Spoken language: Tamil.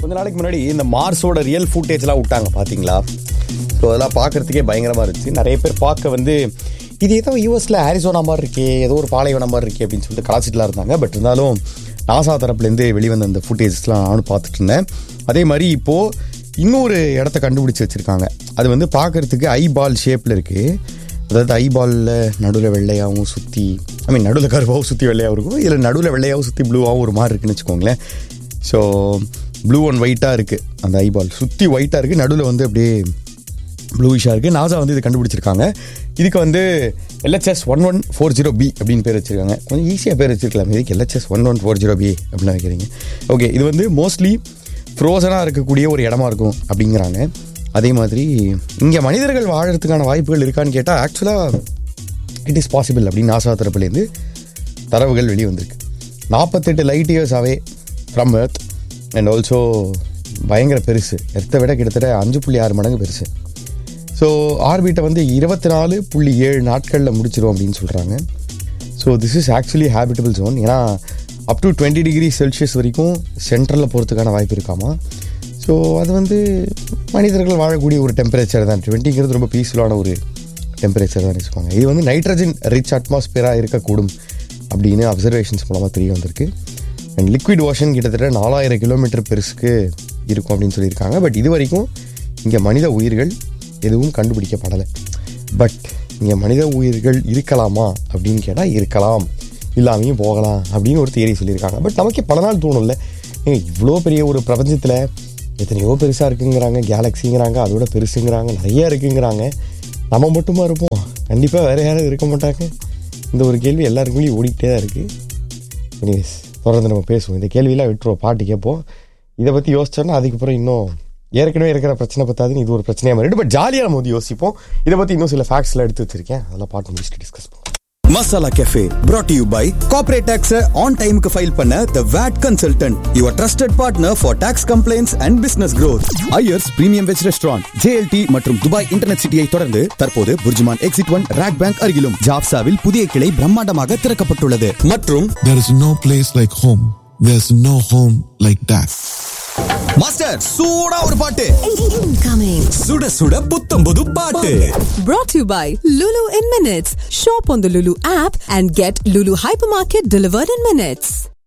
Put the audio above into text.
கொஞ்ச நாளைக்கு முன்னாடி இந்த மார்ஸோட ரியல் ஃபுட்டேஜ்லாம் விட்டாங்க பார்த்தீங்களா ஸோ அதெல்லாம் பார்க்கறதுக்கே பயங்கரமாக இருந்துச்சு நிறைய பேர் பார்க்க வந்து இது ஏதோ யூஎஸில் ஆரிசோனா மாதிரி இருக்கே ஏதோ ஒரு பாலைவனம் மாதிரி இருக்கே அப்படின்னு சொல்லிட்டு கலாச்சிட்டுலாம் இருந்தாங்க பட் இருந்தாலும் நாசா தரப்புலேருந்து வெளிவந்த அந்த ஃபுட்டேஜஸ்லாம் நானும் பார்த்துட்டு இருந்தேன் அதே மாதிரி இப்போது இன்னொரு இடத்த கண்டுபிடிச்சி வச்சுருக்காங்க அது வந்து பார்க்கறதுக்கு ஐ பால் ஷேப்பில் இருக்குது அதாவது ஐ பாலில் நடுவில் வெள்ளையாகவும் சுற்றி ஐ மீன் நடுவில் கருவாகவும் சுற்றி வெள்ளையாகவும் இருக்கும் இதில் நடுவில் வெள்ளையாகவும் சுற்றி ப்ளூவாகவும் ஒரு மாதிரி இருக்குன்னு வச்சுக்கோங்களேன் ஸோ ப்ளூ அண்ட் ஒயிட்டாக இருக்குது அந்த ஐ பால் சுற்றி ஒயிட்டாக இருக்குது நடுவில் வந்து அப்படியே ப்ளூயிஷாக இருக்குது நாசா வந்து இது கண்டுபிடிச்சிருக்காங்க இதுக்கு வந்து LHS one one four zero B அப்படின்னு பேர் வச்சிருக்காங்க கொஞ்சம் ஈஸியாக பேர் வச்சிருக்கலாம் இதுக்கு LHS one one four zero B அப்படின்னு வைக்கிறீங்க ஓகே இது வந்து மோஸ்ட்லி ஃப்ரோசனாக இருக்கக்கூடிய ஒரு இடமா இருக்கும் அப்படிங்கிறாங்க அதே மாதிரி இங்கே மனிதர்கள் வாழறதுக்கான வாய்ப்புகள் இருக்கான்னு கேட்டால் ஆக்சுவலாக இட் இஸ் பாசிபிள் அப்படின்னு நாசா தரப்புலேருந்து தரவுகள் வெளியே வந்திருக்கு நாற்பத்தெட்டு light years away from earth and also பயங்கர பெருசு எர்த்தை விட கிட்டத்தட்ட அஞ்சு புள்ளி ஆறு மடங்கு பெருசு ஸோ ஆர்பிட்டை வந்து இருபத்தி நாலு புள்ளி ஏழு நாட்களில் முடிச்சிரும் அப்படின்னு சொல்கிறாங்க so this is actually habitable zone ஏன்னா up to twenty degree Celsius வரைக்கும் சென்ட்ரலில் போகிறதுக்கான வாய்ப்பு இருக்காமா ஸோ அது வந்து மனிதர்கள் வாழக்கூடிய ஒரு டெம்பரேச்சர் தான் டுவெண்ட்டிங்கிறது ரொம்ப பீஸ்ஃபுல்லான ஒரு டெம்பரேச்சர் தான் வச்சுக்கோங்க இது வந்து நைட்ரஜன் ரிச் அட்மாஸ்பியராக இருக்கக்கூடும் அப்படின்னு அப்சர்வேஷன்ஸ் மூலமாக தெரிய வந்திருக்கு அண்ட் லிக்விட் ஓஷன் கிட்டத்தட்ட நாலாயிரம் கிலோமீட்டர் பெருசுக்கு இருக்கும் அப்படின்னு சொல்லியிருக்காங்க பட் இது வரைக்கும் இங்கே மனித உயிர்கள் எதுவும் கண்டுபிடிக்கப்படலை பட் இங்கே மனித உயிர்கள் இருக்கலாமா அப்படின்னு கேட்டால் இருக்கலாம் இல்லாமையும் போகலாம் அப்படின்னு ஒரு தியரி சொல்லியிருக்காங்க பட் நமக்கே பல நாள் தோணும்ல ஏங்க இவ்வளோ பெரிய ஒரு பிரபஞ்சத்தில் எத்தனையோ பெருசாக இருக்குங்கிறாங்க கேலக்ஸிங்கிறாங்க அதோட பெருசுங்கிறாங்க நிறைய இருக்குங்கிறாங்க நம்ம மட்டுமா இருப்போம் கண்டிப்பாக வேறு யாரும் இருக்க மாட்டாங்க இந்த ஒரு கேள்வி எல்லாருக்குள்ளேயும் ஓடிக்கிட்டே தான் இருக்குது எனிவேஸ் தொடர்ந்து நம்ம பேசுவோம் இந்த கேள்வியெல்லாம் விட்டுருவோம் பாட்டு கேட்போம் இதை பற்றி யோசிச்சோன்னா அதுக்கப்புறம் இன்னும் ஏற்கனவே இருக்கிற பிரச்சனை பத்தாதுன்னு இது ஒரு பிரச்சனையாக மாறிடு பட் ஜாலியாக நம்ம வந்து யோசிப்போம் இதை பற்றி இன்னும் சில ஃபேக்ட்ஸ்லாம் எடுத்து வச்சிருக்கேன் அதெல்லாம் பாட்டு முடிச்சுட்டு டிஸ்கஸ் பண்ணுவோம் Masala Cafe brought to you by corporate tax on டைமுக்கு ஃபைல் பண்ண the VAT consultant your trusted partner for tax complaints and business growth Iyers premium veg restaurant JLT மற்றும் துபாய் இன்டர்நெட் சிட்டியை தொடர்ந்து தற்போது Burjuman exit one RAK bank அருகிலும் ஜாப்சாவில் புதிய கிளை பிரம்மாண்டமாக திறக்கப்பட்டுள்ளது மற்றும் There is no place like home. There's no home like that. Master சூடா ஒரு பாட்டு Incoming. சுட சுட புத்தம் புது பாட்டு Brought to you by Lulu in Minutes. Shop on the Lulu app and get Lulu Hypermarket delivered in minutes.